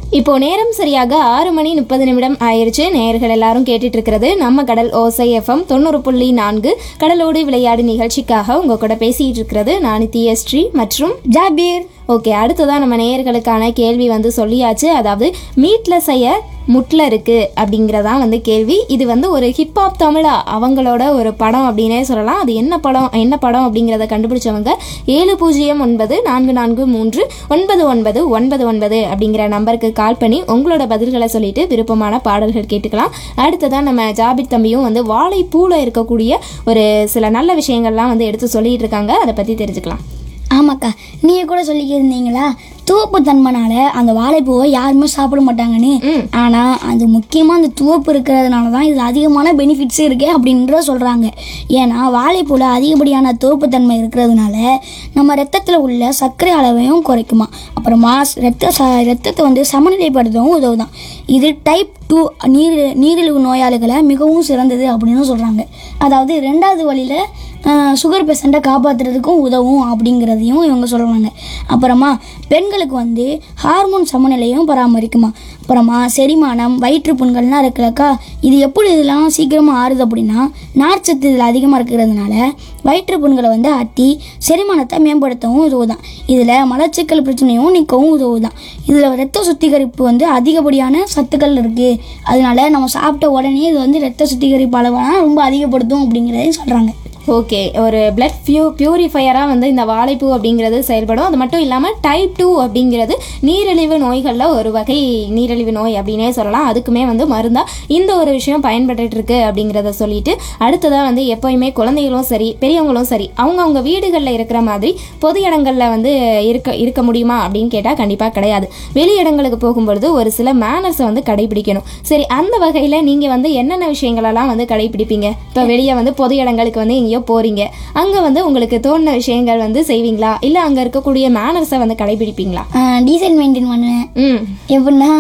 இப்போ நேரம் சரியாக ஆறு மணி முப்பது நிமிடம் ஆயிருச்சு நேயர்கள் எல்லாரும் கேட்டுட்டு இருக்கிறது நம்ம கடல் ஓசை எஃப்எம் தொண்ணூறு புள்ளி நான்கு கடலோடு விளையாடு நிகழ்ச்சிக்காக உங்க கூட பேசிட்டு இருக்கிறது நான் தியஸ்ரீ மற்றும் ஜாபீர் ஓகே அடுத்ததான் நம்ம நேயர்களுக்கான கேள்வி வந்து சொல்லியாச்சு அதாவது மீட்டில் செய்ய முட்டில் இருக்கு அப்படிங்கிறதான் வந்து கேள்வி இது வந்து ஒரு ஹிப்ஹாப் தமிழா அவங்களோட ஒரு படம் அப்படின்னே சொல்லலாம் அது என்ன படம் என்ன படம் அப்படிங்கிறத கண்டுபிடிச்சவங்க ஏழு பூஜ்ஜியம் ஒன்பது நான்கு நான்கு மூன்று ஒன்பது ஒன்பது ஒன்பது ஒன்பது அப்படிங்கிற நம்பருக்கு கால் பண்ணி உங்களோட பதில்களை சொல்லிட்டு விருப்பமான பாடல்கள் கேட்டுக்கலாம் அடுத்ததான் நம்ம ஜாபிர் தம்பியும் வந்து வாழைப்பூவில் இருக்கக்கூடிய ஒரு சில நல்ல விஷயங்கள்லாம் வந்து எடுத்து சொல்லிட்டு இருக்காங்க அதை பற்றி தெரிஞ்சுக்கலாம் ஆமாக்கா நீங்கள் கூட சொல்லிக்கிருந்தீங்களா துவப்பு தன்மைனால அந்த வாழைப்பூவை யாருமே சாப்பிட மாட்டாங்கன்னு ம். ஆனால் அது முக்கியமாக அந்த துவப்பு இருக்கிறதுனால தான் இது அதிகமான பெனிஃபிட்ஸ் இருக்கு அப்படின்ற சொல்கிறாங்க ஏன்னா வாழைப்பூவில் அதிகப்படியான துவப்பு தன்மை இருக்கிறதுனால நம்ம ரத்தத்தில் உள்ள சர்க்கரை அளவையும் குறைக்குமா அப்புறமா ரத்த ச ரத்தத்தை வந்து சமநிலைப்படுத்தவும் உதவுதான் இது டைப் டூ நீர் நீரிழிவு நோயாளிகளை மிகவும் சிறந்தது அப்படின்னு சொல்கிறாங்க அதாவது ரெண்டாவது வழியில் சுகர் பேஷண்ட்டை காப்பாற்றுறதுக்கும் உதவும் அப்படிங்கிறதையும் இவங்க சொல்லுவாங்க அப்புறமா பெண்களுக்கு வந்து ஹார்மோன் சமநிலையும் பராமரிக்குமா அப்புறமா செரிமானம் வயிற்று புண்கள்லாம் இருக்குல்லக்கா இது எப்படி இதெல்லாம் சீக்கிரமாக ஆறுது அப்படின்னா நார்ச்சத்து இதில் அதிகமாக இருக்கிறதுனால வயிற்று புண்களை வந்து அட்டி செரிமானத்தை மேம்படுத்தவும் உதவுதான் இதில் மலச்சிக்கல் பிரச்சனையும் நீக்கவும் உதவுதான் இதில் ரத்த சுத்திகரிப்பு வந்து அதிகப்படியான சத்துக்கள் இருக்குது அதனால நம்ம சாப்பிட்ட உடனே இது வந்து ரத்த சுத்திகரிப்பு அளவெல்லாம் ரொம்ப அதிகப்படுத்தும் அப்படிங்கிறதையும் சொல்கிறாங்க ஓகே ஒரு பிளட் பியூ பியூரிஃபையராக வந்து இந்த வாழைப்பூ அப்படிங்கிறது செயல்படும் அது மட்டும் இல்லாமல் டைப் டூ அப்படிங்கிறது நீரிழிவு நோய்களில் ஒரு வகை நீரிழிவு நோய் அப்படின்னே சொல்லலாம் அதுக்குமே வந்து மருந்தா இந்த ஒரு விஷயம் பயன்பட்டுட்டு இருக்கு அப்படிங்கிறத சொல்லிட்டு அடுத்ததாக வந்து எப்போயுமே குழந்தைகளும் சரி பெரியவங்களும் சரி அவங்கவுங்க வீடுகளில் இருக்கிற மாதிரி பொது இடங்களில் வந்து இருக்க இருக்க முடியுமா அப்படின்னு கேட்டால் கண்டிப்பாக கிடையாது வெளி இடங்களுக்கு போகும்பொழுது ஒரு சில மேனர்ஸை வந்து கடைபிடிக்கணும் சரி அந்த வகையில் நீங்கள் வந்து என்னென்ன விஷயங்களெல்லாம் வந்து கடைபிடிப்பீங்க இப்போ வெளியே வந்து பொது இடங்களுக்கு வந்து எங்கேயோ போகிறீங்க அங்கே வந்து உங்களுக்கு தோணுன விஷயங்கள் வந்து செய்வீங்களா இல்லை அங்கே இருக்கக்கூடிய மேனர்ஸை வந்து கடைபிடிப்பீங்களா டீசல் மெயின்டைன் பண்ணுவேன் ம் எப்படின்னா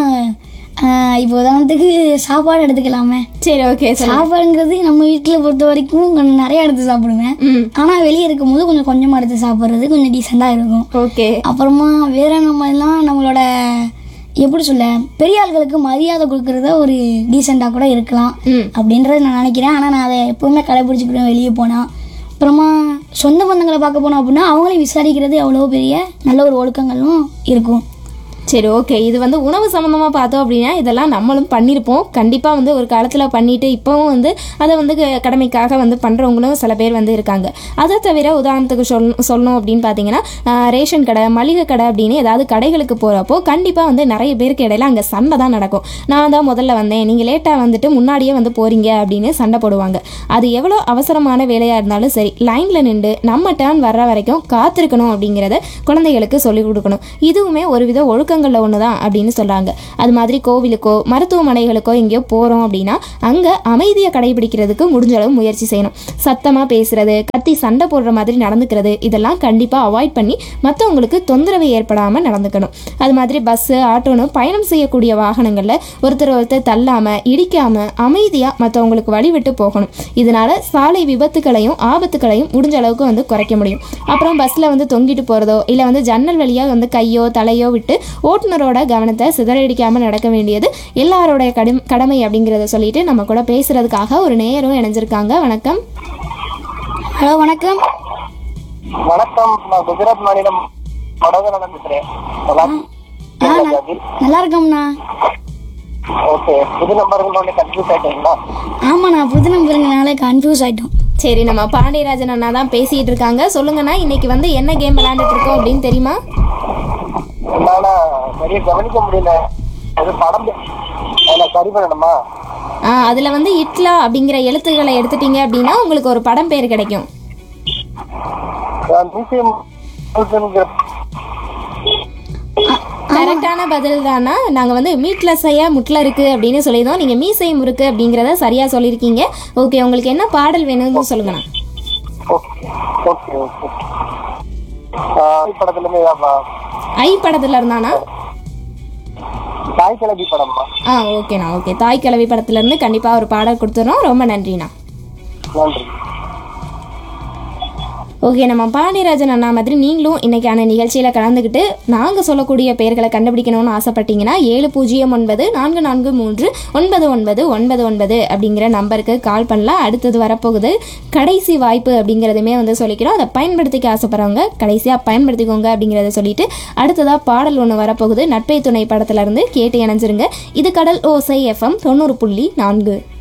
ஆஹ் இப்போ உதாரணத்துக்கு சாப்பாடு எடுத்துக்கலாமே சரி ஓகே சொல்லு சாப்பாடுங்கிறது நம்ம வீட்டில் பொறுத்த வரைக்கும் கொஞ்சம் நிறைய எடுத்து சாப்பிடுவேன் ம் ஆனால் வெளியே இருக்கும்போது கொஞ்சம் கொஞ்சமாக எடுத்து சாப்பிட்றது கொஞ்சம் டீசெண்டாக இருக்கும் ஓகே அப்புறமா வேற நம்ம எல்லாம் நம்மளோட எப்படி சொல்ல பெரிய ஆள்களுக்கு மரியாதை கொடுக்கறத ஒரு டீசெண்டாக கூட இருக்கலாம் ம் அப்படின்றத நான் நினைக்கிறேன் ஆனால் நான் அதை எப்பவுமே கடைபிடிச்சிக்கிடுவேன் வெளியே போனால் அப்புறமா சொந்த பந்தங்களை பார்க்க போனோம் அப்படின்னா அவங்களையும் விசாரிக்கிறது எவ்வளோ பெரிய நல்ல ஒரு ஒழுக்கங்களும் இருக்கும் சரி ஓகே இது வந்து உணவு சம்மந்தமாக பார்த்தோம் அப்படின்னா இதெல்லாம் நம்மளும் பண்ணியிருப்போம் கண்டிப்பாக வந்து ஒரு காலத்தில் பண்ணிட்டு இப்போவும் வந்து அதை வந்து க- கடமைக்காக வந்து பண்ணுறவங்களும் சில பேர் வந்து இருக்காங்க அதை தவிர உதாரணத்துக்கு சொல் சொல்லணும் அப்படின்னு பார்த்தீங்கன்னா ஆஹ், ரேஷன் கடை மளிகை கடை அப்படின்னு ஏதாவது கடைகளுக்கு போகிறப்போ கண்டிப்பாக வந்து நிறைய பேருக்கு இடையில அங்கே சண்டை தான் நடக்கும் நான் தான் முதல்ல வந்தேன் நீங்கள் லேட்டாக வந்துட்டு முன்னாடியே வந்து போகிறீங்க அப்படின்னு சண்டை போடுவாங்க அது எவ்வளோ அவசரமான வேலையாக இருந்தாலும் சரி லைனில் நின்று நம்ம டேர்ன் வர்ற வரைக்கும் காத்திருக்கணும் அப்படிங்கிறத குழந்தைகளுக்கு சொல்லிக் கொடுக்கணும் இதுவுமே ஒரு வித ஒழுக்கங்களில் ஒன்று தான் அப்படின்னு சொல்கிறாங்க அது மாதிரி கோவிலுக்கோ மருத்துவமனைகளுக்கோ எங்கேயோ போகிறோம் அப்படின்னா அங்கே அமைதியை கடைபிடிக்கிறதுக்கு முடிஞ்ச அளவு முயற்சி செய்யணும் சத்தமாக பேசுறது கத்தி சண்டை போடுற மாதிரி நடந்துக்கிறது இதெல்லாம் கண்டிப்பாக அவாய்ட் பண்ணி மற்றவங்களுக்கு தொந்தரவு ஏற்படாமல் நடந்துக்கணும் அது மாதிரி பஸ்ஸு ஆட்டோன்னு பயணம் செய்யக்கூடிய வாகனங்களில் ஒருத்தர் ஒருத்தர் தள்ளாமல் இடிக்காமல் அமைதியாக மற்றவங்களுக்கு வழிவிட்டு போகணும் இதனால சாலை விபத்துகளையும் ஆபத்துகளையும் முடிஞ்ச அளவுக்கு வந்து குறைக்க முடியும் அப்புறம் பஸ்ஸில் வந்து தொங்கிட்டு போகிறதோ இல்லை வந்து ஜன்னல் வழியாக வந்து கையோ தலையோ விட்டு ஓட்டுநரோட கவனத்தை சிதறடிக்காமல் நடக்க வேண்டியது எல்லாரோடைய கடும் கடமை அப்படிங்கிறத சொல்லிட்டு நம்ம கூட பேசுறதுக்காக ஒரு நேரம் இணைஞ்சிருக்காங்க வணக்கம் ஹலோ வணக்கம் வணக்கம் நான் குஜராத் மாநிலம் வடகரன் பேசுறேன் நல்லா ஆ ந- நல்லா இருக்கோம்ண்ணா ஓகே புது நம்பர்கள் கன்ஃபியூஸ் ஆயிட்டீங்களா ஆமாண்ணா புது நம்பருங்கனால கன்ஃபியூஸ் ஆகிட்டோம் சரி நம்ம பாண்டியராஜன் அண்ணா தான் பேசிட்டு இருக்காங்க சொல்லுங்கண்ணா இன்னைக்கு வந்து என்ன கேம் விளையாண்டுட்டு இருக்கோம் அப்படின்னு தெரியுமா என்னால சரியா கவனிக்க முடியல அது படம் அதில் சரி பண்ணணுமா ஆ அதில் வந்து இட்லா அப்படிங்கிற எழுத்துக்களை எடுத்துட்டீங்க அப்படின்னா உங்களுக்கு ஒரு படம் பேர் கிடைக்கும் மியூசியம் கரெக்டான பதில் தானா நாங்கள் வந்து மீட்டில் செய்ய முட்டில் இருக்கு அப்படின்னு சொல்லியிருந்தோம் நீங்கள் மீசை முறுக்கு அப்படிங்கிறத சரியாக சொல்லியிருக்கீங்க ஓகே உங்களுக்கு என்ன பாடல் வேணும்னு சொல்லுங்கண்ணா ஓகே ஓகே ஓகே படத்துல இருந்து ஏதாப்பா ஐ படத்தில் இருந்தானா தாய் கிளவி படம்மா ஆ ஓகேண்ணா ஓகே தாய் கிழவி படத்துலேருந்து கண்டிப்பாக ஒரு பாடல் கொடுத்துறோம் ரொம்ப நன்றிண்ணா நன்றி ஓகே நம்ம பாண்டியராஜன் அண்ணா மாதிரி நீங்களும் இன்னைக்கான நிகழ்ச்சியில் கலந்துக்கிட்டு நாங்கள் சொல்லக்கூடிய பெயர்களை கண்டுபிடிக்கணும்னு ஆசைப்பட்டீங்கன்னா ஏழு பூஜ்ஜியம் ஒன்பது நான்கு நான்கு மூன்று ஒன்பது ஒன்பது ஒன்பது ஒன்பது அப்படிங்கிற நம்பருக்கு கால் பண்ணலாம் அடுத்தது வரப்போகுது கடைசி வாய்ப்பு அப்படிங்கிறதுமே வந்து சொல்லிக்கிறோம் அதை பயன்படுத்திக்க ஆசைப்படுறவங்க கடைசியாக பயன்படுத்திக்கோங்க அப்படிங்கிறத சொல்லிட்டு அடுத்ததாக பாடல் ஒன்று வரப்போகுது நட்பை துணை படத்துல இருந்து கேட்டு இணைஞ்சிருங்க இது கடல் ஓசை எஃப்எம் தொண்ணூறு புள்ளி நான்கு